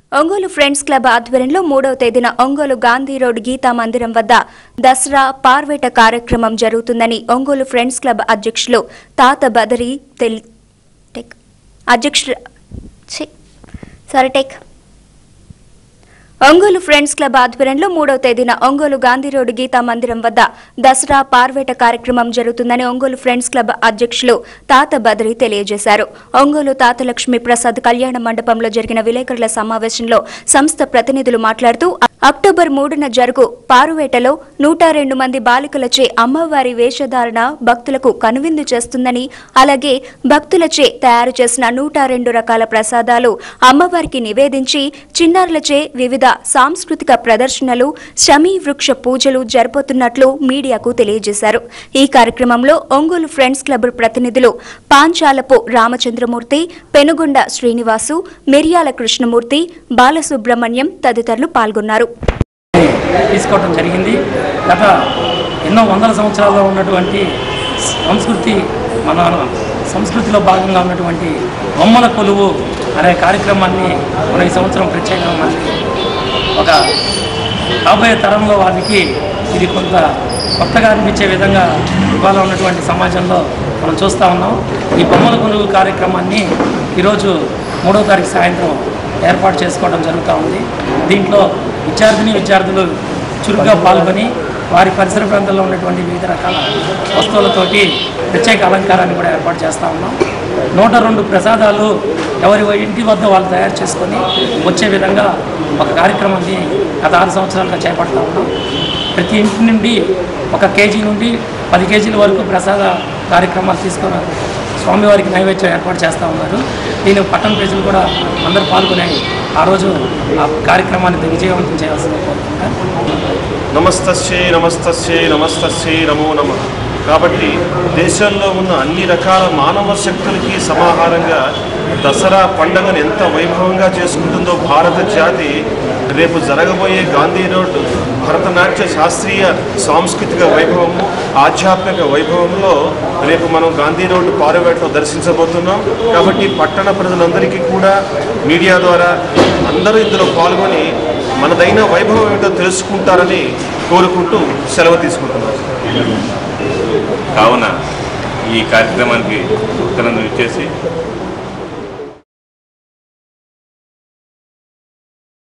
Ongole friends club ఆధ్వర్యంలో మూడవ తేదీన ఒంగోలు గాంధీ రోడ్ గీతా మందిరం వద్ద దసరా పార్వేట కార్యక్రమం జరుగుతుందని ఒంగోలు ఫ్రెండ్స్ క్లబ్ అధ్యక్షులు తాత బదరి తెల్ టెక్ అధ్యక్షుడు ఛీ, sorry tech Ongole friends club ఆధ్వర్యంలో మూడవ తేదీన ఒంగోలు గాంధీ రోడ్ గీతా మందిరం వద్ద దసరా పార్వేట కార్యక్రమం జరుగుతుందని ఒంగోలు ఫ్రెండ్స్ క్లబ్ అధ్యక్షులు తాత బద్రి తెలియజేశారు ఒంగోలు తాత లక్ష్మీ ప్రసాద్ కళ్యాణ మండపంలో జరిగిన విలేకరుల సమావేశంలో సంస్థ ప్రతినిధులు మాట్లాడుతూ అక్టోబర్ మూడున జరుగు పారువేటలో నూట రెండు మంది బాలికలచే అమ్మవారి వేషధారణ భక్తులకు కనువిందు చేస్తుందని అలాగే భక్తులచే తయారు చేసిన నూట రెండు రకాల ప్రసాదాలు అమ్మవారికి నివేదించి చిన్నారులచే వివిధ సాంస్కృతిక ప్రదర్శనలు శమీ వృక్ష పూజలు జరుపుతున్నట్లు మీడియాకు తెలియజేశారు ఈ కార్యక్రమంలో ఒంగోలు ఫ్రెండ్స్ క్లబ్ ప్రతినిధులు పాంచాలపు రామచంద్రమూర్తి పెనుగొండ శ్రీనివాసు మిర్యాల కృష్ణమూర్తి బాలసుబ్రహ్మణ్యం తదితరులు పాల్గొన్నారు తీసుకోవడం జరిగింది గత ఎన్నో వందల సంవత్సరాల్లో ఉన్నటువంటి సంస్కృతి మన సంస్కృతిలో భాగంగా ఉన్నటువంటి బొమ్మల కొలువు అనే కార్యక్రమాన్ని మనం ఈ సంవత్సరం ప్రత్యేకంగా మళ్ళీ ఒక రాబోయే తరంలో వారికి ఇది కొంత కొత్తగా అనిపించే విధంగా ఇవాళ ఉన్నటువంటి సమాజంలో మనం చూస్తూ ఉన్నాం ఈ బొమ్మల కొలువు కార్యక్రమాన్ని ఈరోజు మూడవ తారీఖు సాయంత్రం ఏర్పాటు చేసుకోవడం జరుగుతూ ఉంది దీంట్లో విద్యార్థిని విద్యార్థులు చురుగ్గా పాల్గొని వారి పరిసర ప్రాంతాల్లో ఉన్నటువంటి వివిధ రకాల వస్తువులతోటి ప్రత్యేక అలంకారాన్ని కూడా ఏర్పాటు చేస్తూ ఉన్నాం నూట రెండు ప్రసాదాలు ఎవరి ఇంటి వద్ద వాళ్ళు తయారు చేసుకొని వచ్చే విధంగా ఒక కార్యక్రమాన్ని గత ఆరు సంవత్సరాలుగా చేపడతా ఉన్నాం ప్రతి ఇంటి నుండి ఒక కేజీ నుండి పది కేజీల వరకు ప్రసాద కార్యక్రమాలు తీసుకొని స్వామివారికి నైవేద్యం ఏర్పాటు చేస్తూ ఉన్నారు దీని పట్టణ ప్రజలు కూడా అందరూ పాల్గొనే ఆ రోజు ఆ కార్యక్రమాన్ని విజయవంతం చేయాల్సిందిగా కోరుకుంటాను నమస్తస్యై నమస్తస్యై నమస్తస్యై నమో నమ కాబట్టి దేశంలో ఉన్న అన్ని రకాల మానవ శక్తులకి సమాహారంగా దసరా పండుగను ఎంత వైభవంగా చేసుకుంటుందో భారత జాతి రేపు జరగబోయే గాంధీ రోడ్ భరతనాట్య శాస్త్రీయ సాంస్కృతిక వైభవము ఆధ్యాత్మిక వైభవంలో రేపు మనం గాంధీ రోడ్డు పారువేటలో దర్శించబోతున్నాం కాబట్టి పట్టణ ప్రజలందరికీ కూడా మీడియా ద్వారా అందరూ ఇందులో పాల్గొని మనదైన వైభవం ఏంటో తెలుసుకుంటారని కోరుకుంటూ సెలవు తీసుకుంటున్నాను కావున ఈ కార్యక్రమానికి భక్తులందరూ ఇచ్చేసి